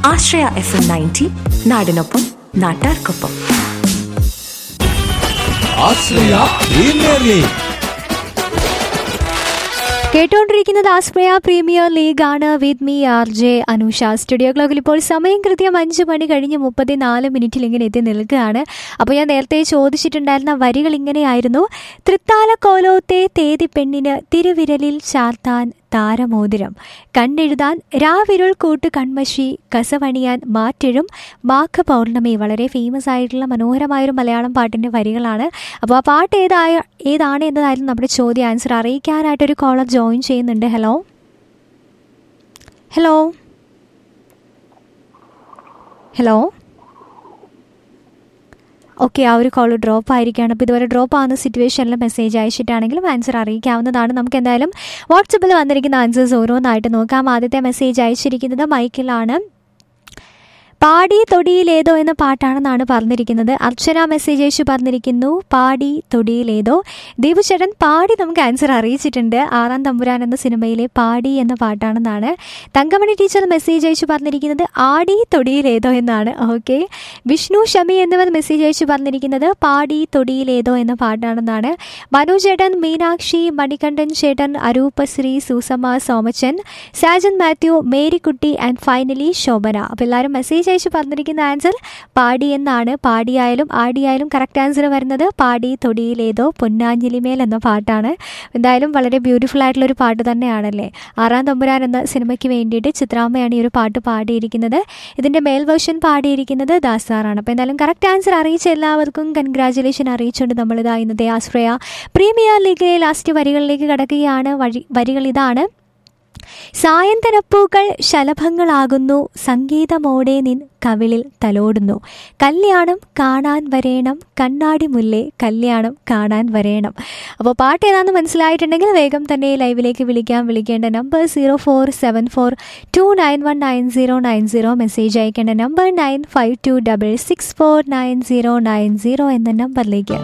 ആശ്രയ F M ninety നാടിനൊപ്പം നാട്ടാർക്കൊപ്പം ആശ്രയ premier league കേട്ടുകൊണ്ടിരിക്കുന്നത് ആസ്പ്രയ പ്രീമിയർ ലീഗ് ആണ് with me R J Anusha studio ക്ലോക്കിൽ ഇപ്പോൾ സമയം കൃത്യം അഞ്ച് മണി കഴിഞ്ഞ് മുപ്പത്തിനാല് മിനിറ്റിൽ ഇങ്ങനെ എത്തി നിൽക്കുകയാണ് അപ്പോൾ ഞാൻ നേരത്തെ ചോദിച്ചിട്ടുണ്ടായിരുന്ന വരികൾ ഇങ്ങനെയായിരുന്നു തൃത്താല കോലോത്തെ തേതി പെണ്ണിന് തിരുവിരലിൽ ചാർത്താൻ താരമോതിരം കണ്ണെഴുതാൻ രാവിരുൾ കൂട്ട് കൺമഷി കസവണിയാൻ മാറ്റിഴും മാഘ പൗർണമി വളരെ ഫേമസ് ആയിട്ടുള്ള മനോഹരമായൊരു മലയാളം പാട്ടിൻ്റെ വരികളാണ് അപ്പോൾ ആ പാട്ട് ഏതായ ഏതാണ് എന്നതായിരുന്നു നമ്മുടെ ചോദ്യം ആൻസർ അറിയിക്കാനായിട്ടൊരു കോളർ ജോയിൻ ചെയ്യുന്നുണ്ട് ഹലോ ഹലോ ഹലോ ഓക്കെ ആ ഒരു കോൾ ഡ്രോപ്പ് ആയിരിക്കുകയാണ് അപ്പോൾ ഇതുവരെ ഡ്രോപ്പ് ആവുന്ന സിറ്റുവേഷനിൽ മെസ്സേജ് അയച്ചിട്ടാണെങ്കിലും ആൻസർ അറിയിക്കാവുന്നതാണ് നമുക്ക് എന്തായാലും വാട്സപ്പിൽ വന്നിരിക്കുന്ന ആൻസേഴ്സ് ഓരോന്നായിട്ട് നോക്കാം ആദ്യത്തെ മെസ്സേജ് അയച്ചിരിക്കുന്നത് മൈക്കിലാണ് പാടി തൊടിയിലേതോ എന്ന പാട്ടാണെന്നാണ് പറഞ്ഞിരിക്കുന്നത് അർച്ചന മെസ്സേജ് അയച്ചു പറഞ്ഞിരിക്കുന്നു പാടി തൊടിയിലേതോ ദീപുചേട്ടൻ പാടി നമുക്ക് ആൻസർ അറിയിച്ചിട്ടുണ്ട് ആറാം തമ്പുരാൻ എന്ന സിനിമയിലെ പാടി എന്ന പാട്ടാണെന്നാണ് തങ്കമണി ടീച്ചർ മെസ്സേജ് അയച്ചു പറഞ്ഞിരിക്കുന്നത് ആടി തൊടിയിലേതോ എന്നാണ് ഓക്കെ വിഷ്ണു ഷമി എന്നിവർ മെസ്സേജ് അയച്ചു പറഞ്ഞിരിക്കുന്നത് പാടി തൊടിയിലേതോ എന്ന പാട്ടാണെന്നാണ് മനു ചേട്ടൻ മീനാക്ഷി മണികണ്ഠൻ ചേട്ടൻ അരൂപശ്രീ സൂസമ്മ സോമച്ചൻ സാജൻ മാത്യു മേരിക്കുട്ടി ആൻഡ് ഫൈനലി ശോഭന അപ്പോൾ എല്ലാവരും മെസ്സേജ് അയച്ച് പറഞ്ഞിരിക്കുന്ന ആൻസർ പാടി എന്നാണ് പാടിയായാലും ആടിയായാലും കറക്റ്റ് ആൻസർ വരുന്നത് പാടി തൊടിയിലേതോ പൊന്നാഞ്ഞിലിമേൽ എന്ന പാട്ടാണ് എന്തായാലും വളരെ ബ്യൂട്ടിഫുൾ ആയിട്ടുള്ള ഒരു പാട്ട് തന്നെയാണല്ലേ ആറാം തമ്പുരാൻ എന്ന സിനിമയ്ക്ക് വേണ്ടിയിട്ട് ചിത്രാമ്മയാണ് ഈ ഒരു പാട്ട് പാടിയിരിക്കുന്നത് ഇതിൻ്റെ മേൽ വേർഷൻ പാടിയിരിക്കുന്നത് ദാസാറാണ് അപ്പോൾ എന്തായാലും കറക്റ്റ് ആൻസർ അറിയിച്ച എല്ലാവർക്കും കൺഗ്രാജുലേഷൻ അറിയിച്ചുകൊണ്ട് നമ്മളിതാ ഇന്നത്തെ ആശ്രയ പ്രീമിയർ ലീഗിലെ ലാസ്റ്റ് വരികളിലേക്ക് കടക്കുകയാണ് വഴി വരികൾ ഇതാണ് സായന്തനപ്പൂക്കൾ ശലഭങ്ങളാകുന്നു സംഗീതമോടെ നിൻ കവിളിൽ തലോടുന്നു കല്യാണം കാണാൻ വരേണം കണ്ണാടി മുല്ലേ കല്യാണം കാണാൻ വരേണം അപ്പോൾ പാട്ട് ഏതാണെന്ന് മനസ്സിലായിട്ടുണ്ടെങ്കിൽ വേഗം തന്നെ ലൈവിലേക്ക് വിളിക്കാൻ വിളിക്കേണ്ട number zero four seven four two nine one nine zero nine zero message അയക്കേണ്ട number nine five two double six four nine zero nine zero എന്ന നമ്പറിലേക്ക്